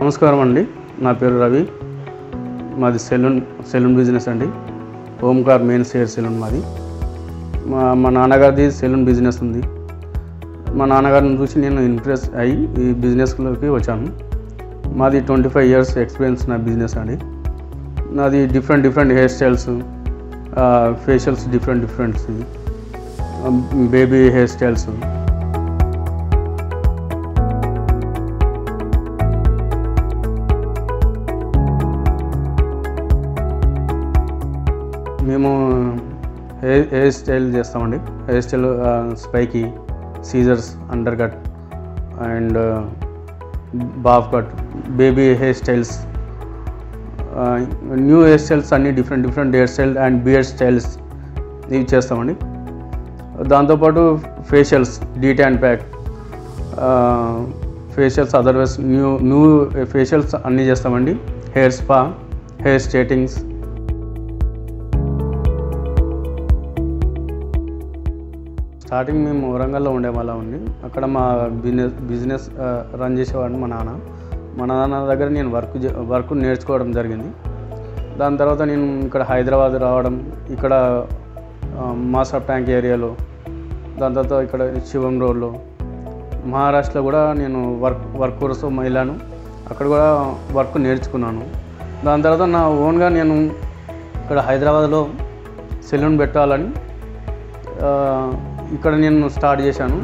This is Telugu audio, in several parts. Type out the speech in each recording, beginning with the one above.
నమస్కారం అండి నా పేరు రవి మాది సెలూన్ సెలూన్ బిజినెస్ అండి ఓంకార్ మెయిన్స్ హెయిర్ సెలూన్ మాది మా మా నాన్నగారిది సెలూన్ బిజినెస్ ఉంది మా నాన్నగారిని చూసి నేను ఇంప్రెస్ అయ్యి ఈ బిజినెస్లోకి వచ్చాను మాది ట్వంటీ ఫైవ్ ఇయర్స్ ఎక్స్పీరియన్స్ నా బిజినెస్ అండి నాది different different hair styles facials different differents baby hair styles మేము హెయిర్ హెయిర్ స్టైల్ చేస్తామండి hair style spiky scissors under cut and bob cut baby hair styles new hair styles అన్ని different different hair style and beard styles ఇవి చేస్తామండి దాంతోపాటు facials detan and pack facials otherwise new new facials అన్నీ చేస్తామండి hair spa hair straightenings starting మేము వరంగల్లో ఉండేవాళ్ళం అండి అక్కడ మా బిజినెస్ బిజినెస్ ఆ, రన్ చేసేవాడిని మా నాన్న మా నాన్న దగ్గర నేను వర్క్ చే- వర్క్ నేర్చుకోవడం జరిగింది దాని తర్వాత నేను ఇక్కడ హైదరాబాద్ రావడం ఇక్కడ ఆ, మాసా ట్యాంక్ ఏరియాలో దాని తర్వాత ఇక్కడ శివం రోడ్లో మహారాష్ట్రలో కూడా నేను వర్క్ వర్క్ కోసం వెళ్ళాను అక్కడ కూడా వర్క్ నేర్చుకున్నాను దాని తర్వాత నా ఓన్గా నేను ఇక్కడ హైదరాబాద్లో సెలూన్ పెట్టాలని ఆ, ఇక్కడ నేను స్టార్ట్ చేశాను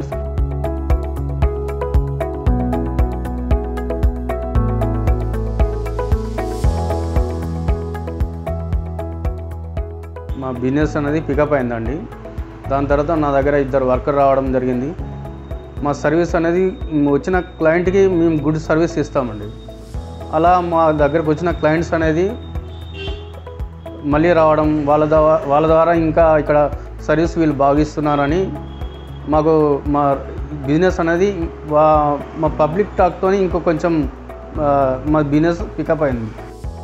మా బిజినెస్ అనేది పికప్ అయిందండి దాని తర్వాత నా దగ్గర ఇద్దరు వర్కర్ రావడం జరిగింది మా సర్వీస్ అనేది వచ్చిన క్లయింట్కి మేము గుడ్ సర్వీస్ ఇస్తామండి అలా మా దగ్గరకు వచ్చిన క్లయింట్స్ అనేది మళ్ళీ రావడం వాళ్ళ ద్వారా వాళ్ళ ద్వారా ఇంకా ఇక్కడ సర్వీస్ వీళ్ళు బాగిస్తున్నారని మాకు మా బిజినెస్ అనేది వా- మా పబ్లిక్ టాక్తో ఇంకో కొంచెం ఆ, మా బిజినెస్ పికప్ అయింది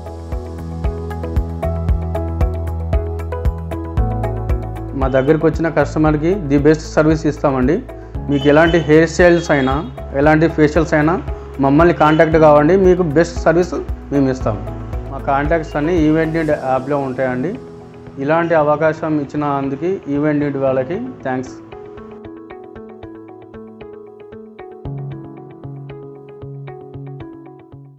మా దగ్గరికి వచ్చిన కస్టమర్కి ది బెస్ట్ సర్వీస్ ఇస్తామండి మీకు ఎలాంటి హెయిర్ స్టైల్స్ అయినా ఎలాంటి ఫేషియల్స్ అయినా మమ్మల్ని కాంటాక్ట్ కావండి మీకు బెస్ట్ సర్వీస్ మేము ఇస్తాము మా కాంటాక్ట్స్ అన్నీ ఈవెంట్ నీడ్ యాప్లో ఉంటాయండి ఇలాంటి అవకాశం ఇచ్చిన అందుకు ఈవెంట్ నీడ్ వాళ్ళకి థ్యాంక్స్